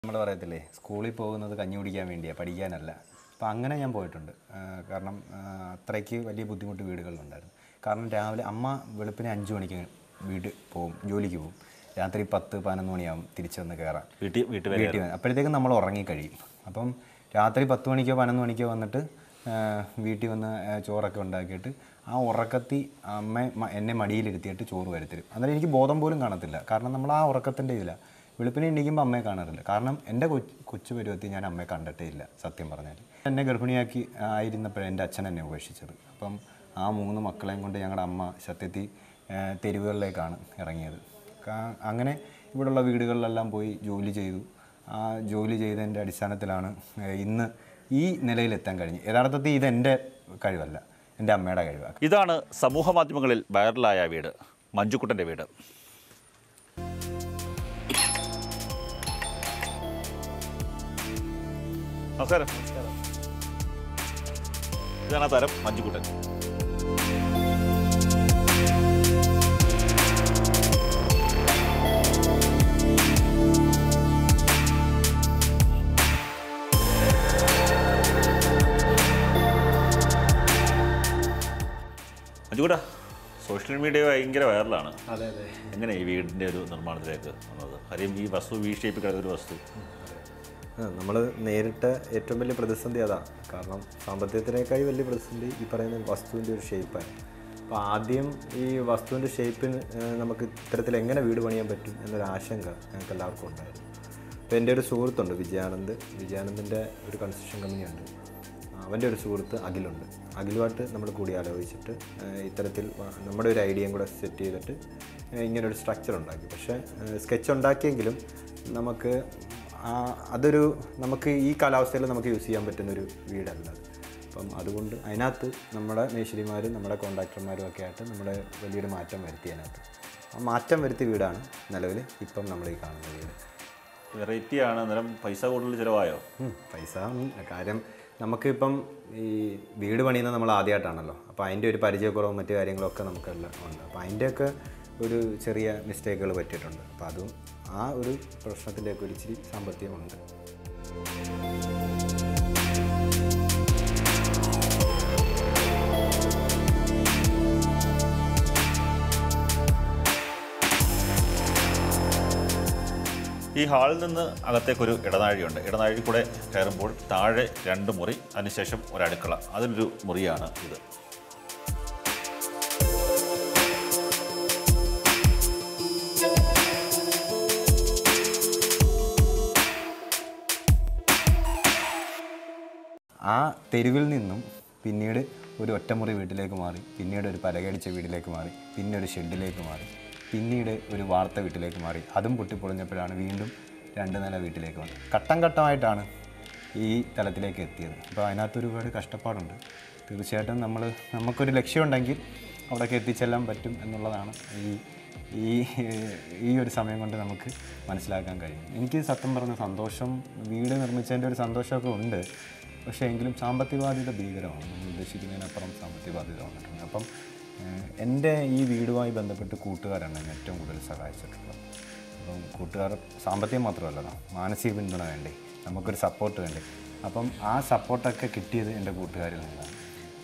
നമ്മൾ പറയത്തില്ലേ സ്കൂളിൽ പോകുന്നത് കഞ്ഞി കുടിക്കാൻ വേണ്ടിയാണ് പഠിക്കാനല്ല അപ്പം അങ്ങനെ ഞാൻ പോയിട്ടുണ്ട് ആ, കാരണം ആ, അത്രയ്ക്ക് വലിയ ബുദ്ധിമുട്ട് വീടുകളിലുണ്ടായിരുന്നു കാരണം രാവിലെ അമ്മ വെളുപ്പിനെ അഞ്ച് മണിക്ക് വീട് പോവും ജോലിക്ക് പോവും രാത്രി പത്ത് പതിനൊന്ന് മണിയാവും തിരിച്ചു വന്ന് കയറാൻ വീട്ടിൽ വീട്ടിൽ വീട്ടിൽ വന്ന് അപ്പോഴത്തേക്കും നമ്മൾ ഉറങ്ങി കഴിയും അപ്പം രാത്രി പത്ത് മണിക്കോ പതിനൊന്ന് മണിക്കോ വന്നിട്ട് ആ, വീട്ടിൽ വന്ന് ആ, ചോറൊക്കെ ഉണ്ടാക്കിയിട്ട് ആ ഉറക്കത്തി അമ്മ മ- എന്നെ മടിയിലിരുത്തിയിട്ട് ചോറ് വരുത്തരും അന്നേരം എനിക്ക് ബോധം പോലും കാണത്തില്ല കാരണം നമ്മൾ ആ ഉറക്കത്തിൻ്റെ ഇതില്ല വെളുപ്പിനെ എണീക്കുമ്പോൾ അമ്മയെ കാണാറില്ല കാരണം എൻ്റെ കൊച്ചു കൊച്ചു പരുവത്തിൽ ഞാൻ അമ്മയെ കണ്ടിട്ടേ ഇല്ല സത്യം പറഞ്ഞാൽ എന്നെ ഗർഭിണിയാക്കി ആയിരുന്നപ്പോഴേ എൻ്റെ അച്ഛൻ എന്നെ ഉപേക്ഷിച്ചത് അപ്പം ആ മൂന്ന് മക്കളെയും കൊണ്ട് ഞങ്ങളുടെ അമ്മ സത്യത്തിൽ ആ, തെരുവുകളിലേക്കാണ് ഇറങ്ങിയത് കാ- അങ്ങനെ ഇവിടെയുള്ള വീടുകളിലെല്ലാം പോയി ജോലി ചെയ്തു ആ ജോലി ചെയ്തതിൻ്റെ അടിസ്ഥാനത്തിലാണ് ഏഹ്, ഇന്ന് ഈ നിലയിലെത്താൻ കഴിഞ്ഞു യഥാർത്ഥത്തിൽ ഇതെൻ്റെ കഴിവല്ല എൻ്റെ അമ്മയുടെ കഴിവാണ് ഇതാണ് സമൂഹ മാധ്യമങ്ങളിൽ വൈറലായ വീട് മഞ്ജുക്കുട്ടൻ്റെ വീട് നമസ്കാരം ഇതാണ് ആ താരം മഞ്ജുക്കുട്ടൻ മഞ്ജുക്കുട്ട സോഷ്യൽ മീഡിയ ഭയങ്കര വൈറലാണ് അതെ അതെ എങ്ങനെ ഈ വീടിൻ്റെ ഒരു നിർമ്മാണത്തിലേക്ക് വന്നത് കാര്യം ഈ വസ്തു വി ഷേപ്പിൽ കിടക്കുന്ന ഒരു വസ്തു നമ്മൾ നേരിട്ട ഏറ്റവും വലിയ പ്രതിസന്ധി അതാണ് കാരണം സാമ്പത്തികത്തിനേക്കായി വലിയ പ്രതിസന്ധി ഈ പറയുന്ന വസ്തുവിൻ്റെ ഒരു ഷേപ്പാണ് അപ്പോൾ ആദ്യം ഈ വസ്തുവിൻ്റെ ഷേപ്പിന് ഏഹ്, നമുക്ക് ഇത്തരത്തിൽ എങ്ങനെ വീട് പണിയാൻ പറ്റും എന്നൊരു ആശങ്ക ഞങ്ങൾക്ക് എല്ലാവർക്കും ഉണ്ടായിരുന്നു അപ്പോൾ എൻ്റെ ഒരു സുഹൃത്തുണ്ട് വിജയാനന്ദ് വിജയാനന്ദിൻ്റെ ഒരു കൺസ്ട്രക്ഷൻ കമ്പനിയുണ്ട് അവൻ്റെ ഒരു സുഹൃത്ത് അഖിലുണ്ട് അഖിലുമായിട്ട് നമ്മൾ കൂടി ആലോചിച്ചിട്ട് ഏഹ്, ഇത്തരത്തിൽ വ- നമ്മുടെ ഒരു ഐഡിയയും കൂടെ സെറ്റ് ചെയ്തിട്ട് ഏഹ്, ഇങ്ങനൊരു സ്ട്രക്ചർ ഉണ്ടാക്കി പക്ഷേ സ്കെച്ച് ഉണ്ടാക്കിയെങ്കിലും നമുക്ക് ആ അതൊരു നമുക്ക് ഈ കാലാവസ്ഥയിൽ നമുക്ക് യൂസ് ചെയ്യാൻ പറ്റുന്നൊരു വീടല്ല അത് അപ്പം അതുകൊണ്ട് അതിനകത്ത് നമ്മുടെ മേശരിമാരും നമ്മുടെ കോൺട്രാക്ടർമാരും ഒക്കെ ആയിട്ട് നമ്മുടെ വലിയൊരു മാറ്റം വരുത്തി അതിനകത്ത് ആ മാറ്റം വരുത്തിയ വീടാണ് നിലവിൽ ഇപ്പം നമ്മൾ ഈ കാണുന്ന വീട് വെറൈറ്റിയാണ് അന്നേരം പൈസ കൂടുതൽ ചിലവായോ ഉം, പൈസ ഉം, കാര്യം നമുക്കിപ്പം ഈ വീട് പണിയുന്നത് നമ്മൾ ആദ്യമായിട്ടാണല്ലോ അപ്പോൾ അതിൻ്റെ ഒരു പരിചയക്കുറവും മറ്റു കാര്യങ്ങളൊക്കെ നമുക്കെല്ലാം ഉണ്ട് അപ്പോൾ അതിൻ്റെയൊക്കെ ഒരു ചെറിയ മിസ്റ്റേക്കുകൾ പറ്റിയിട്ടുണ്ട് അപ്പോൾ അതും ആ ഒരു പ്രശ്നത്തിൻ്റെയൊക്കെ ഒരു ഇച്ചിരി സാമ്പത്തികമുണ്ട് ഈ ഹാളിൽ നിന്ന് അകത്തേക്കൊരു ഇടനാഴിയുണ്ട് ഇടനാഴി കൂടെ കയറുമ്പോൾ താഴെ രണ്ട് മുറി അതിനുശേഷം ഒരടുക്കള അതിലൊരു മുറിയാണ് ഇത് ആ തെരുവിൽ നിന്നും പിന്നീട് ഒരു ഒറ്റമുറി വീട്ടിലേക്ക് മാറി പിന്നീട് ഒരു പലകടിച്ച വീട്ടിലേക്ക് മാറി പിന്നെ ഒരു ഷെഡിലേക്ക് മാറി പിന്നീട് ഒരു വാർത്ത വീട്ടിലേക്ക് മാറി അതും പൊട്ടിപ്പൊളിഞ്ഞപ്പോഴാണ് വീണ്ടും രണ്ട് നില വീട്ടിലേക്ക് വന്നത് ഘട്ടം ഘട്ടമായിട്ടാണ് ഈ തലത്തിലേക്ക് എത്തിയത് അപ്പോൾ അതിനകത്ത് ഒരുപാട് കഷ്ടപ്പാടുണ്ട് തീർച്ചയായിട്ടും നമ്മൾ നമുക്കൊരു ലക്ഷ്യമുണ്ടെങ്കിൽ അവിടേക്ക് എത്തിച്ചെല്ലാൻ പറ്റും എന്നുള്ളതാണ് ഈ ഈ ഈ ഒരു സമയം കൊണ്ട് നമുക്ക് മനസ്സിലാക്കാൻ കഴിയും എനിക്ക് സത്യം പറഞ്ഞ സന്തോഷം വീട് നിർമ്മിച്ചതിൻ്റെ ഒരു സന്തോഷമൊക്കെ ഉണ്ട് പക്ഷേ എങ്കിലും സാമ്പത്തിക ബാധ്യത ഭീകരമാണ് നമ്മൾ ഉദ്ദേശിക്കുന്നതിനപ്പുറം സാമ്പത്തിക ബാധ്യത വന്നിട്ടുണ്ട് അപ്പം ഏഹ്, എൻ്റെ ഈ വീടുമായി ബന്ധപ്പെട്ട് കൂട്ടുകാരാണ് എന്നെ ഏറ്റവും കൂടുതൽ സഹായിച്ചിട്ടുള്ളത് അപ്പം കൂട്ടുകാർ സാമ്പത്തികം മാത്രമല്ല മാനസിക പിന്തുണ വേണ്ടേ നമുക്കൊരു സപ്പോർട്ട് വേണ്ടേ അപ്പം ആ സപ്പോർട്ടൊക്കെ കിട്ടിയത് എൻ്റെ കൂട്ടുകാരിൽ നിന്നാണ്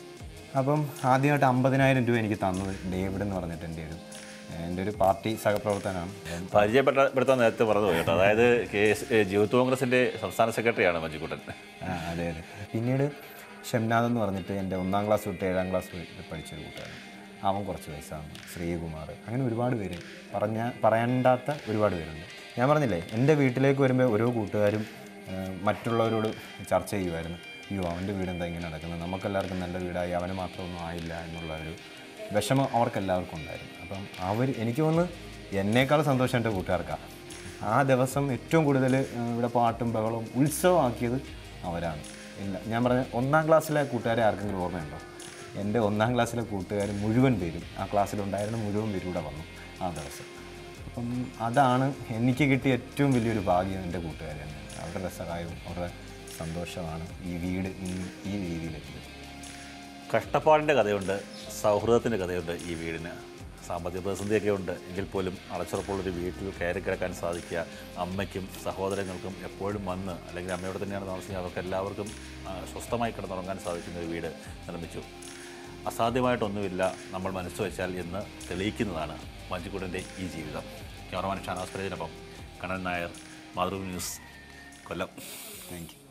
അപ്പം ആദ്യമായിട്ട് അമ്പതിനായിരം രൂപ എനിക്ക് തന്നത് ഡേവിഡ് എന്ന് പറഞ്ഞിട്ട് എൻ്റെ ഒരു എൻ്റെ ഒരു പാർട്ടി സഹപ്രവർത്തനമാണ് പരിചയപ്പെടുത്താൻ നേരത്തെ പറഞ്ഞു പോയി കേട്ടോ അതായത് കെ എസ് യൂത്ത് കോൺഗ്രസിൻ്റെ സംസ്ഥാന സെക്രട്ടറിയാണ് മഞ്ജുക്കുട്ടൻ ആ അതെ അതെ പിന്നീട് ഷംനാഥ് എന്ന് പറഞ്ഞിട്ട് എൻ്റെ ഒന്നാം ക്ലാസ് തൊട്ട് ഏഴാം ക്ലാസ് വരെ പഠിച്ചൊരു കൂട്ടുകാരൻ അവൻ കുറച്ച് വയസ്സാണ് ശ്രീകുമാർ അങ്ങനെ ഒരുപാട് പേര് പറഞ്ഞ പറയണ്ടാത്ത ഒരുപാട് പേരുണ്ട് ഞാൻ പറഞ്ഞില്ലേ എൻ്റെ വീട്ടിലേക്ക് വരുമ്പോൾ ഓരോ കൂട്ടുകാരും ആ, മറ്റുള്ളവരോട് ചർച്ച ചെയ്യുമായിരുന്നു അയ്യോ അവൻ്റെ വീട് എന്താ ഇങ്ങനെ നടക്കുന്നത് നമുക്കെല്ലാവർക്കും നല്ല വീടായി അവന് മാത്രമൊന്നും ആയില്ല എന്നുള്ള ഒരു വിഷമം അവർക്കെല്ലാവർക്കും ഉണ്ടായിരുന്നു അപ്പം അവർ എനിക്ക് തോന്നുന്നു എന്നേക്കാൾ സന്തോഷം എൻ്റെ കൂട്ടുകാർക്കാണ് ആ ദിവസം ഏറ്റവും കൂടുതൽ ഇവിടെ പാട്ടും ബഹളവും ഉത്സവമാക്കിയത് അവരാണ് ഇല്ല ഞാൻ പറഞ്ഞ ഒന്നാം ക്ലാസ്സിലെ കൂട്ടുകാരെ ആർക്കെങ്കിലും ഓർമ്മയുണ്ടോ എൻ്റെ ഒന്നാം ക്ലാസ്സിലെ കൂട്ടുകാർ മുഴുവൻ പേരും ആ ക്ലാസ്സിലുണ്ടായിരുന്ന മുഴുവൻ പേരും ഇവിടെ വന്നു ആ ദിവസം അപ്പം അതാണ് എനിക്ക് കിട്ടിയ ഏറ്റവും വലിയൊരു ഭാഗ്യം എൻ്റെ കൂട്ടുകാർ തന്നെയാണ് അവരുടെ സഹായവും അവരുടെ സന്തോഷമാണ് ഈ വീട് ഇന്ന് ഈ രീതിയിലെത്തിയത് കഷ്ടപ്പാടിൻ്റെ കഥയുണ്ട് സൗഹൃദത്തിൻ്റെ കഥയുണ്ട് ഈ വീടിന് സാമ്പത്തിക പ്രതിസന്ധിയൊക്കെ ഉണ്ട് എങ്കിൽ പോലും അടച്ചുറപ്പുള്ളൊരു വീട്ടിൽ കയറി കിടക്കാൻ സാധിക്കുക അമ്മയ്ക്കും സഹോദരങ്ങൾക്കും എപ്പോഴും വന്ന് അല്ലെങ്കിൽ അമ്മയോട് തന്നെയാണ് താമസിക്കുന്നത് അവർക്ക് എല്ലാവർക്കും ആ, സ്വസ്ഥമായി കിടന്നുറങ്ങാൻ സാധിക്കുന്ന ഒരു വീട് നിർമ്മിച്ചു അസാധ്യമായിട്ടൊന്നുമില്ല നമ്മൾ മനസ്സ് വെച്ചാൽ എന്ന് തെളിയിക്കുന്നതാണ് മഞ്ജുക്കുടൻ്റെ ഈ ജീവിതം ക്യാമറമാൻ ഷാനാസ് പരേജിനൊപ്പം Kannan Nair Mathrubhumi news Kollam thank U